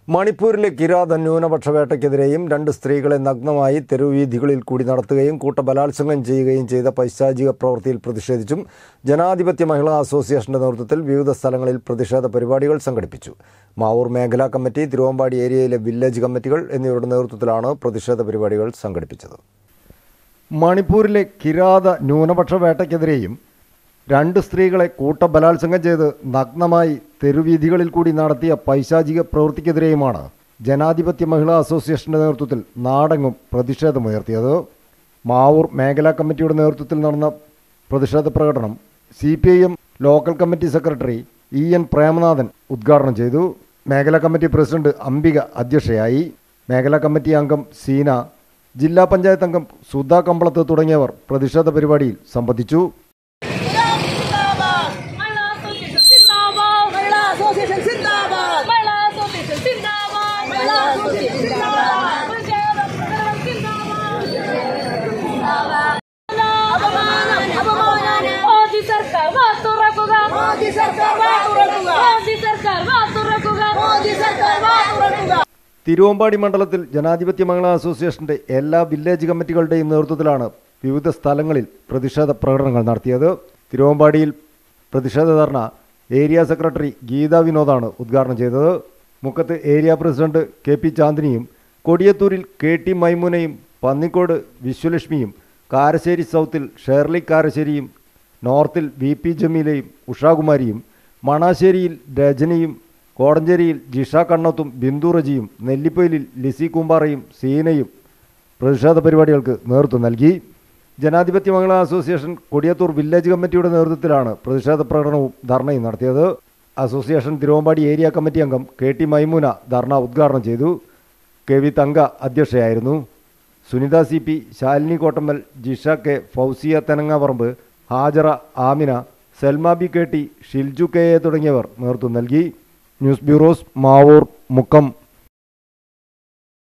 മണിപ്പൂരിലെ കിരാത ന്യൂനപക്ഷ വേട്ടയ്ക്കെതിരെയും രണ്ട് സ്ത്രീകളെ നഗ്നമായി തെരുവീഥികളിൽ കൂടി നടത്തുകയും കൂട്ടബലാത്സംഗം ചെയ്യുകയും ചെയ്ത പൈശാചിക പ്രവൃത്തിയിൽ പ്രതിഷേധിച്ചും ജനാധിപത്യ മഹിളാ അസോസിയേഷന്റെ നേതൃത്വത്തിൽ വിവിധ സ്ഥലങ്ങളിൽ പ്രതിഷേധ പരിപാടികൾ സംഘടിപ്പിച്ചു മാവൂർ മേഖലാ കമ്മിറ്റി തിരുവമ്പാടി ഏരിയയിലെ വില്ലേജ് കമ്മിറ്റികൾ എന്നിവരുടെ നേതൃത്വത്തിലാണ് പ്രതിഷേധ പരിപാടികൾ സംഘടിപ്പിച്ചത് മണിപ്പൂരിലെ കിരാത ന്യൂനപക്ഷ വേട്ടയ്ക്കെതിരെയും രണ്ട് സ്ത്രീകളെ കൂട്ടബലാത്സംഗം ചെയ്ത് നഗ്നമായി തെരുവീഥികളിൽ കൂടി നടത്തിയ പൈശാചിക പ്രവൃത്തിക്കെതിരെയുമാണ് ജനാധിപത്യ മഹിളാ അസോസിയേഷന്റെ നേതൃത്വത്തിൽ നാടെങ്ങും പ്രതിഷേധമുയർത്തിയത് മാവൂർ മേഖലാ കമ്മിറ്റിയുടെ നേതൃത്വത്തിൽ നടന്ന പ്രതിഷേധ പ്രകടനം C P I M local committee secretary E N Premanathan ഉദ്ഘാടനം ചെയ്തു മേഖലാ കമ്മിറ്റി പ്രസിഡന്റ് അംബിക അധ്യക്ഷയായി മേഖലാ കമ്മിറ്റി അംഗം സീന ജില്ലാ പഞ്ചായത്ത് അംഗം സുധാ കമ്പളത്ത് തുടങ്ങിയവർ പ്രതിഷേധ പരിപാടിയിൽ സംബന്ധിച്ചു മഹിളാ അസോസിയേഷൻ സിന്ദാബാദ് മഹിളാ അസോസിയേഷൻ സിന്ദാബാദ് മഹിളാ അസോസിയേഷൻ സിന്ദാബാദ് മഹിളാ അസോസിയേഷൻ സിന്ദാബാദ് പ്രതിഷേധ പ്രകടനം സിന്ദാബാദ് അപമാനം അപമാനം മോദി സർക്കാർ വാത്തുറക്കുക മോദി സർക്കാർ വാ തുറക്കുക മോദി സർക്കാർ വാത്തുറക്കുക മോദി സർക്കാർ വാ തുറക്കുക തിരുവമ്പാടി മണ്ഡലത്തിൽ ജനാധിപത്യ മഹിളാ അസോസിയേഷന്റെ എല്ലാ വില്ലേജ് കമ്മിറ്റികളുടെയും നേതൃത്വത്തിലാണ് വിവിധ സ്ഥലങ്ങളിൽ പ്രതിഷേധ പ്രകടനങ്ങൾ നടത്തിയത് തിരുവമ്പാടിയിൽ പ്രതിഷേധ ധർണ ഏരിയ സെക്രട്ടറി ഗീത വിനോദാണ് ഉദ്ഘാടനം ചെയ്തത് മുക്കത്ത് ഏരിയ പ്രസിഡന്റ് കെ പി ചാന്ദിനിയും കൊടിയത്തൂരിൽ കെ ടി മൈമുനയും പന്നിക്കോട് വിശ്വലക്ഷ്മിയും കാരശ്ശേരി സൗത്തിൽ ഷേർലി കാരശ്ശേരിയും നോർത്തിൽ വി പി ജമീലയും ഉഷാകുമാരിയും മണാശ്ശേരിയിൽ രജനിയും കോടഞ്ചേരിയിൽ ജിഷ കണ്ണത്തും ബിന്ദു റജിയും നെല്ലിപ്പൊയിലിൽ ലിസി കൂമ്പാറയും സീനയും പ്രതിഷേധ പരിപാടികൾക്ക് നേതൃത്വം നൽകി ജനാധിപത്യ മഹിളാ അസോസിയേഷൻ കൊടിയത്തൂർ വില്ലേജ് കമ്മിറ്റിയുടെ നേതൃത്വത്തിലാണ് പ്രതിഷേധ പ്രകടനവും ധർണയും നടത്തിയത് അസോസിയേഷൻ തിരുവമ്പാടി ഏരിയ കമ്മിറ്റി അംഗം കെ ടി മൈമുന ധർണ ഉദ്ഘാടനം ചെയ്തു കെ വി തങ്ക അധ്യക്ഷയായിരുന്നു Sunitha C P Shalini Kottammal Jisha K Fousiya Thenangaparamba Hajara Amina Selma B K T Shilju K A തുടങ്ങിയവർ നേതൃത്വം നൽകി ന്യൂസ് ബ്യൂറോസ് മാവൂർ മുക്കം